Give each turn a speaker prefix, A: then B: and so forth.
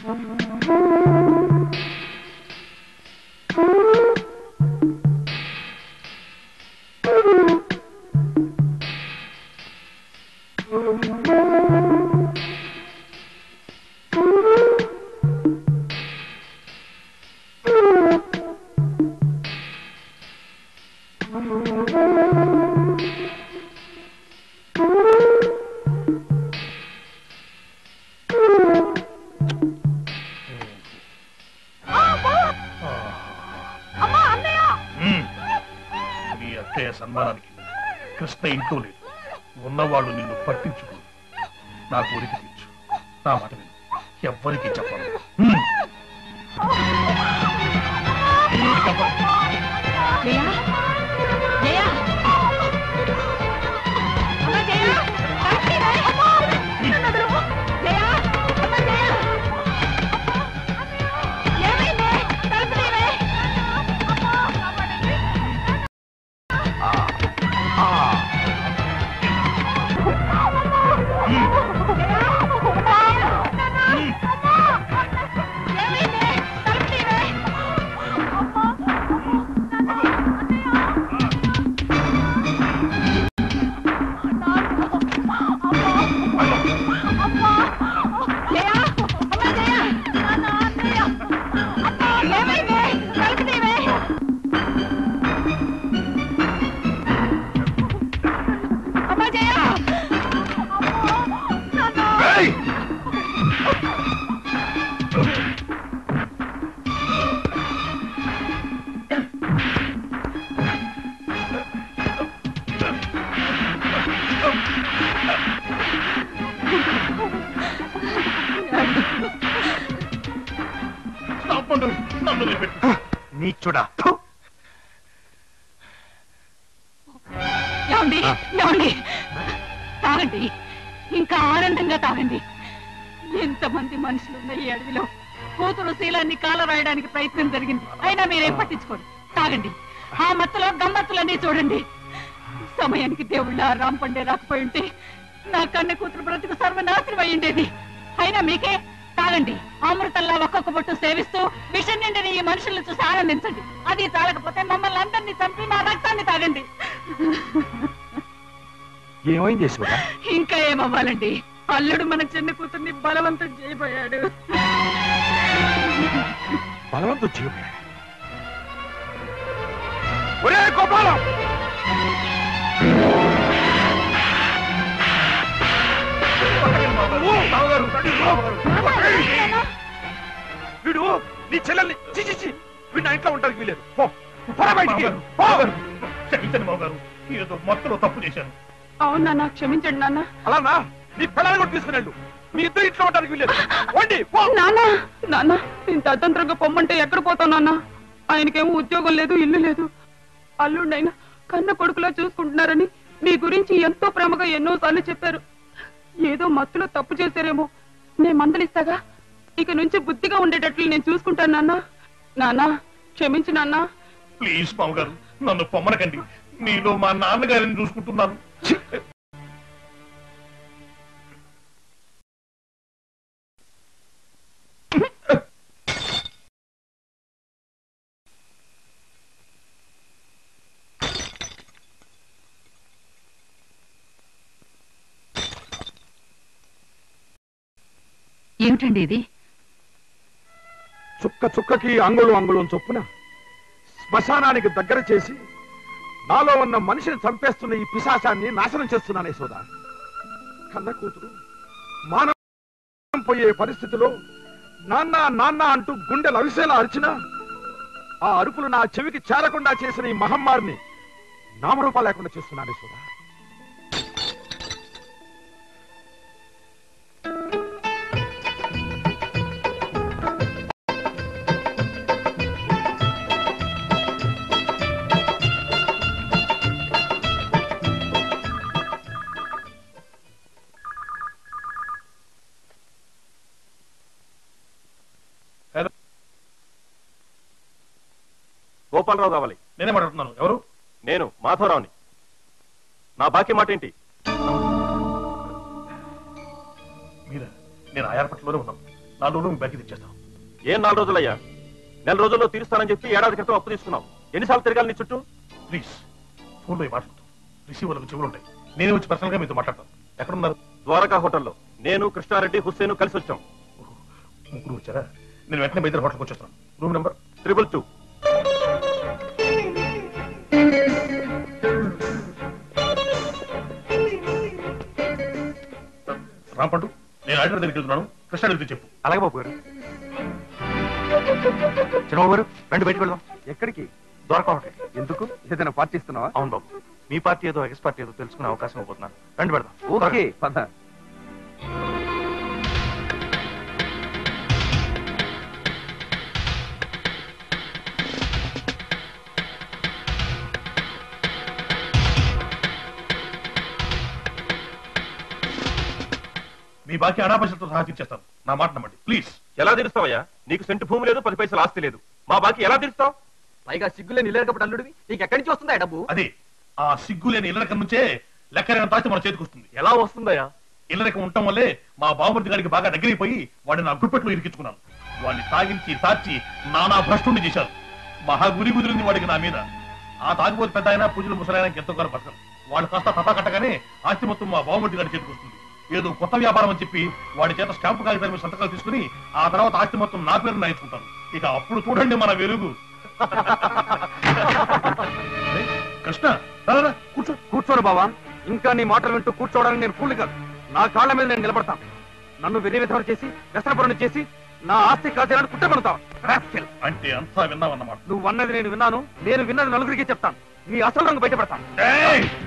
A: మ్మ్. నీ అత్తయ్య సన్మానానికి కృష్ణ ఇంట్లో లేదు ఉన్నవాళ్ళు నిన్ను పట్టించుకో నా కోరిక తీర్చు నా మాట విను ఎవ్వరికీ చెప్పను మ్మ్. ఎవరికీ చెప్పను.
B: జయ జయ అమ్మ జయ తాకిడి రే. నన్ను వదలు. జయ అమ్మ జయ ఏమైంది తలుపు తీయవే. ఏమైంది తలుపు తీయవే. జయ అమ్మ జయ ఏమైంది తలుపు తీయవే. అమ్మ జయ
A: ఏయ్! తప్పండు. నన్ను వదిలిపెట్టు.
C: నీచుడా
B: ఏమండి ఏమండి తాగండి ఇంకా ఆనందంగా తాగండి ఎంతమంది మనుషులు ఉన్న ఈ అడవిలో కూతురు శీలాన్ని కాల రాయడానికి ప్రయత్నం జరిగింది అయినా మీరేం పట్టించుకోండి తాగండి ఆ మత్తులో గమ్మత్తులన్నీ చూడండి సమయానికి దేవుళ్ళ రాంపండే రాకపోయి ఉంటే నా కన్న కూతురు బ్రతుకు సర్వనాశనం అయ్యిండేది అయినా మీకే తాగండి అమృతంలా ఒక్కొక్క బొట్టు సేవిస్తూ విషం నిండిన ఈ మనుషులను చూసి ఆనందించండి అది చాలకపోతే మమ్మల్ని అందరినీ చంపి మా రక్తాన్ని తాగండి
C: ఏమైంది యశోదా
B: ఇంకా ఏమవ్వాలండి అల్లుడు మన చిన్న కూతుర్ని బలవంతం చేయబోయాడు
C: బలవంతం చేయబోయాడు ఒరే గోపాలం
A: బావగారు, బావగారు.
C: వీడు నీ చెల్లెల్ని చి చి, చి వీడు నా ఇంట్లో ఉండడానికి వీలేదు పో పోరా బయటికి
A: బావగారు,
C: పో.
A: బావగారు. క్షమించండి బావగారు ఏదో మొత్తంలో తప్పు చేశాను
B: అవును నాన్న క్షమించండి నాన్న
C: అలానా నీ పిల్లలు కూడా తీసుకుని వెళ్ళు మీ ఇద్దరు ఇంట్లో ఉండడానికి వీలేదు వండి పో
B: నాన్న నాన్న ఇంత అతంత్రంగా పొమ్మంటే ఎక్కడ పోతావు నాన్న ఆయనకేమో ఉద్యోగం లేదు ఇల్లు లేదు అల్లుండైనా కన్న కొడుకులా చూసుకుంటున్నారని మీ గురించి ఎంతో ప్రేమగా ఎన్నో సార్లు చెప్పారు ఏదో మత్తులో తప్పు చేశారేమో నేను మందలిస్తాగా ఇక నుంచి బుద్ధిగా ఉండేటట్లు నేను చూసుకుంటాను నాన్న నాన్న క్షమించు నాన్న
A: ప్లీజ్ బావగారు నన్ను పొమ్మనకండి మీలో మా నాన్నగారిని చూసుకుంటున్నాను
B: ఏమిటండి ఇది
C: చుక్క చుక్కకి అంగుళం అంగుళం చొప్పున శ్మశానానికి దగ్గర చేసి నాలో ఉన్న మనిషిని చంపేస్తున్న ఈ పిశాచాన్ని నాశనం చేస్తున్నానే సోదా కన్న కూతురు మానవం పోయే పరిస్థితిలో నాన్న నాన్న అంటూ గుండె లవిసేలా అరిచినా ఆ అరుపులు నా చెవికి చేరకుండా చేసిన ఈ మహమ్మారిని నామరూపా లేకుండా చేస్తున్నానే సోదా
D: గోపాలరావు కావాలి
A: నేనే మాట్లాడుతున్నాను ఎవరు
D: నేను మాధవరావుని నా బాకీ మాట ఏంటి
A: మీరా నేను ఆయార్పట్లోనే ఉన్నాను నాలుగు రోజులు బ్యాక్ తెచ్చేస్తాను
D: ఏం నాలుగు రోజులయ్యా నెల రోజుల్లో తీరుస్తానని చెప్పి ఏడాది క్రితం అప్పు తీసుకున్నావు ఎన్నిసార్లు తిరగాలి నీ చుట్టూ
A: ప్లీజ్ ఫోన్లో ఈ మాట్లాడుతూ రిసీవర్లకు చెవులు ఉంటాయి నేనే వచ్చి పర్సనల్ గా మీతో మాట్లాడతాను ఎక్కడున్నారు
D: ద్వారకా హోటల్లో నేను కృష్ణారెడ్డి హుస్సేన్ కలిసి వచ్చాం
A: ఓహో, ముగ్గురు వచ్చారా నేను వెంటనే బయట హోటల్కి వచ్చేస్తాను room number
D: triple two
A: Rampandu నేను ఆడిటర్ దగ్గరికి వెళ్తున్నాను కృష్ణ దగ్గరికి చెప్పు
E: అలాగే బాబు గారు చిన్నబాబు గారు రండి బయటకు వెళ్దాం
C: ఎక్కడికి
E: దొరక ఒకటి
C: ఎందుకు ఏదైనా పార్టీ ఇస్తున్నావా
E: అవును బాబు మీ పార్టీ ఏదో ఎక్స్ పార్టీ ఏదో తెలుసుకునే అవకాశం ఇవ్వబోతున్నాను రండి పెడదాం
C: ఓకే పద
A: మీ బాకీ అనాపశలతో సహా తీర్చేస్తాను నా మాట నమ్మండి ప్లీజ్
D: ఎలా తీరుస్తావయ్యా నీకు సెంటు భూమి లేదు పది పైసలు ఆస్తి లేదు మా బాకీ ఎలా తీరుస్తావు
F: పైగా సిగ్గులే నిలకపడి అల్లుడివి నీకు ఎక్కడి నుంచి వస్తుందా ఈ డబ్బు
A: అదే ఆ సిగ్గు లేని ఇళ్ళరకం నుంచే లెక్కరైన తాచి మన చేతికి వస్తుంది
D: ఎలా వస్తుందయ్యా
A: ఇళ్ళరకం ఉండటం వల్లే మా బావమూర్తి గారికి బాగా దగ్గరైపోయి వాడిని నా గుప్పెట్లో ఇరికించుకున్నాను వాడిని తాగించి తాచి నానా భ్రష్టుని చేశారు మహా గురి కుదిరింది వాడికి నా మీద ఆ తాగిపోతే పెద్ద అయినా పూజలు ముసలైనా ఎంతో కాలం బతకరు వాళ్ళు కాస్త తపా కట్టగానే ఆస్తి మొత్తం మా బావమూర్తి గారి చేతికి వస్తుంది ఏదో కొత్త వ్యాపారం అని చెప్పి వాడి చేత స్టాంపు కాగితాల మీద సంతకాలు తీసుకుని ఆ తర్వాత ఆస్తి మొత్తం నా పేరు రాయించుకుంటారు ఇక అప్పుడు చూడండి మన వెలుగు అరే, కృష్ణ రా, రా, రా, కూర్చో
C: కూర్చోను బావా ఇంకా నీ మాటలు వింటూ కూర్చోవడానికి నేను కూలి కాదు నా కాళ్ళ మీద నేను నిలబడతాను నన్ను వెర్రి విధం చేసి వ్యసనపరుని చేసి నా ఆస్తి కాజేయాలని కుట్టబడతావు
A: అంటే అంతా విన్నావన్నమాట
C: నువ్వు అన్నది నేను విన్నాను నేను విన్నది నలుగురికి చెప్తాను నీ అసలు రంగు బయటపడతాను
A: ఏయ్!